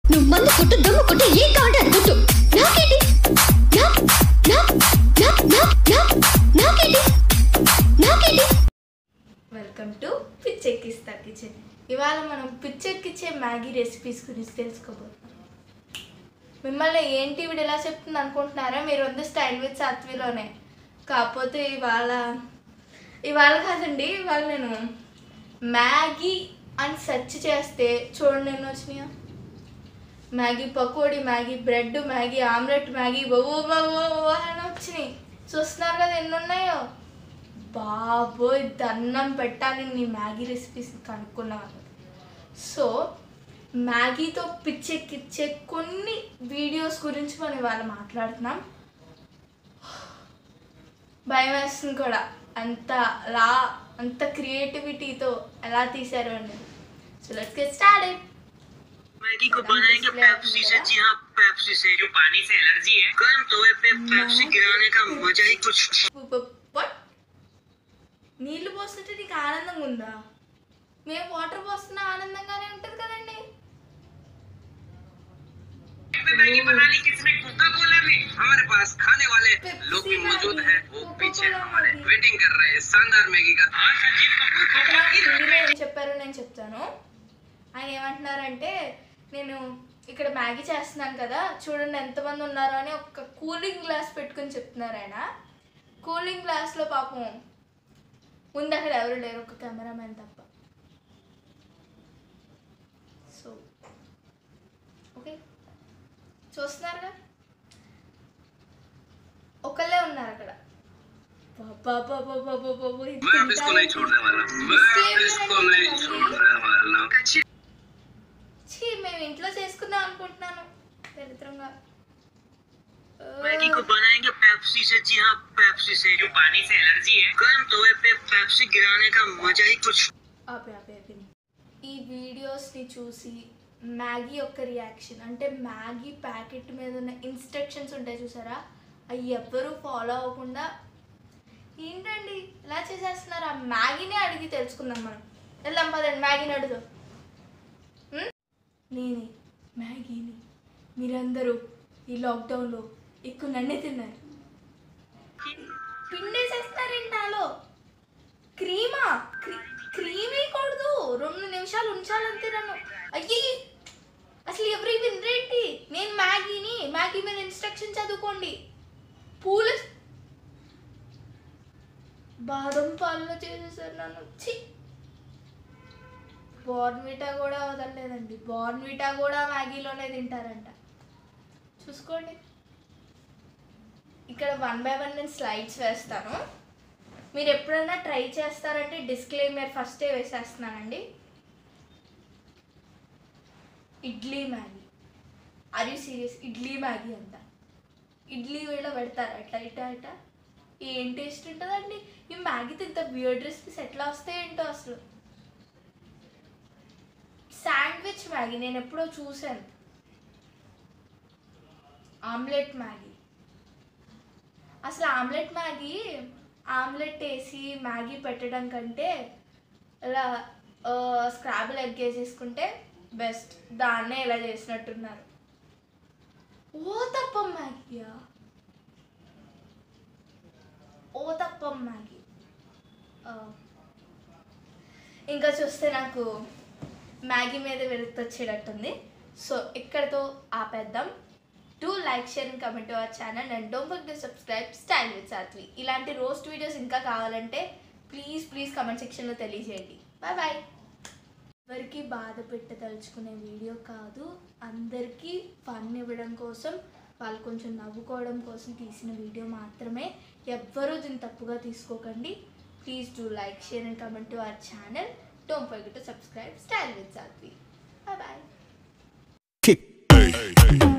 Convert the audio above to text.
నువ్వు మందు కొట్టు దమ్ము కొట్టు ఏం కావాలంటే అది కొట్టు నాకేంటి నా- నా- నా- నా- నా- నాకేంటి నాకేంటి వెల్కమ్ టు పిచ్చెక్కిస్తా కిచెన్ ఇవాళ మనం పిచ్చెక్కిచ్చే మ్యాగీ రెసిపీస్ గురించి తెలుసుకోబోతున్నాం మిమ్మల్ని ఏంటి వీడు ఎలా చెప్తుంది అనుకుంటున్నారా మీరు ఉంది స్టైల్ విత్ సాత్విలోనే కాకపోతే ఇవాళ ఇవాళ కాదండి ఇవాళ నేను మ్యాగీ అని సెర్చ్ చేస్తే చూడండి ఎన్ని వచ్చినాయో Maggi pakodi Maggi bread Maggi omelette Maggi బొవ్వు బొవ్వు అని వచ్చినాయి చూస్తున్నారు కదా ఎన్ని ఉన్నాయో బాబోయ్ దండం పెట్టాలి నీ మ్యాగీ రెసిపీస్ కనుక్కున్నాను సో మ్యాగీతో పిచ్చెక్కిచ్చే కొన్ని వీడియోస్ గురించి మనం ఇవాళ మాట్లాడుతున్నాం భయం వేస్తుంది కూడా అంత లా అంత క్రియేటివిటీతో ఎలా తీశారు అనేది so let's get started Maggi को बनाएंगे पेप्सी से जी हाँ पेप्सी से जो पानी से एलर्जी है गर्म तवे पे पेप्सी गिराने का मजा ही कुछ వాట్ నీళ్లు పోస్తుంటే నీకు ఆనందంగా ఉందా మేము వాటర్ పోస్తున్నా ఆనందంగానే ఉంటుంది కదండి मैगी बना ली किसने कोका कोला में हमारे पास खाने वाले लोग भी मौजूद हैं वो पीछे हमारे वेटिंग कर रहे हैं शानदार मैगी का हाँ संजीव कपूर హిందీలో ఏం చెప్పారో నేను చెప్తాను ఆయన ఏమంటున్నారంటే నేను ఇక్కడ మ్యాగీ చేస్తున్నాను కదా చూడండి ఎంతమంది ఉన్నారు అని ఒక కూలింగ్ గ్లాస్ పెట్టుకుని చెప్తున్నారు ఆయన కూలింగ్ గ్లాస్లో పాపం ముందు అక్కడ ఎవరు లేరు ఒక కెమెరామెన్ తప్ప సో ఓకే చూస్తున్నారుగా ఒకళ్ళే ఉన్నారు అక్కడ బాబా मैं अब इसको नहीं छोड़ने वाला मैं अब इसको नहीं छोड़ने वाला ఛీ మేము ఇంట్లో చేసుకుందాం అనుకుంటున్నాను దరిద్రంగా मैगी को बनाएंगे पेप्सी से जी हाँ पेप्सी से जो पानी से एलर्जी है गर्म तवे पे पेप्सी गिराने का मजा ही कुछ ఆపే ఆపే ఆపే ఈ వీడియోస్ని చూసి మ్యాగీ యొక్క రియాక్షన్ అంటే మ్యాగీ ప్యాకెట్ మీద ఉన్న ఇన్స్ట్రక్షన్స్ ఉంటాయి చూసారా అవి ఎవ్వరూ ఫాలో అవ్వకుండా ఏంటండి ఇలా చేసేస్తున్నారు ఆ మ్యాగీనే అడిగి తెలుసుకుందాం మనం వెళ్దాం పదండి మ్యాగీని అడుగు నేనే మ్యాగీని మీరందరూ ఈ లాక్డౌన్లో ఎక్కువ నన్నే తిన్నారు పిండేసేస్తారేంటి నాలో క్రీమా క్రీ- క్రీమ్ వేయకూడదు రెండు నిమిషాలు ఉంచాలంతే నన్ను అయ్యి అసలు ఎవరి వినరేంటి నేను మ్యాగీని మ్యాగీ మీద ఇన్స్ట్రక్షన్ చదువుకోండి పూలు బాదం పాలలో చేసేసారు నన్ను చి బోర్న్విటా కూడా వదలలేదండి బోర్న్విటా కూడా మ్యాగీలోనే తింటారంట చూసుకోండి ఇక్కడ వన్ బై వన్ నేను స్లైడ్స్ వేస్తాను మీరు ఎప్పుడైనా ట్రై చేస్తారంటే డిస్క్లైమర్ ఫస్టే వేసేస్తున్నానండి idli Maggi are you serious idli Maggi అంట ఇడ్లీ వేళ పెడతారు అట్లా ఇటా ఇటా ఏం టేస్ట్ ఉంటుందండి ఈ మ్యాగీతో ఇంత బియర్డ్ రెసిపీస్ ఎట్లా వస్తాయేంటో అసలు శాండ్విచ్ మ్యాగీ నేను ఎప్పుడో చూశాను ఆమ్లెట్ మ్యాగీ అసలు ఆమ్లెట్ మ్యాగీ ఆమ్లెట్ వేసి మ్యాగీ పెట్టడం కంటే ఇలా స్క్రాబుల్ ఎగ్ వేసేసుకుంటే బెస్ట్ దాన్నే ఇలా చేసినట్టున్నారు ఓ తప్పం మ్యాగీయా ఓ తప్పం మ్యాగీ ఆ, ఇంకా చూస్తే నాకు మ్యాగీ మీద విరక్తి వచ్చేటట్టుంది సో ఇక్కడతో ఆపేద్దాం do like share and comment our channel and don't forget to subscribe style with Sathvi ఇలాంటి రోస్ట్ వీడియోస్ ఇంకా కావాలంటే ప్లీజ్ ప్లీజ్ కమెంట్ సెక్షన్లో తెలియజేయండి బాయ్ బాయ్ ఎవరికి బాధ పెట్టదలుచుకునే వీడియో కాదు అందరికీ ఫన్ ఇవ్వడం కోసం వాళ్ళు కొంచెం నవ్వుకోవడం కోసం తీసిన వీడియో మాత్రమే ఎవ్వరూ దీన్ని తప్పుగా తీసుకోకండి please do like share and comment to our channel don't forget to subscribe style with Sathvi bye bye kick.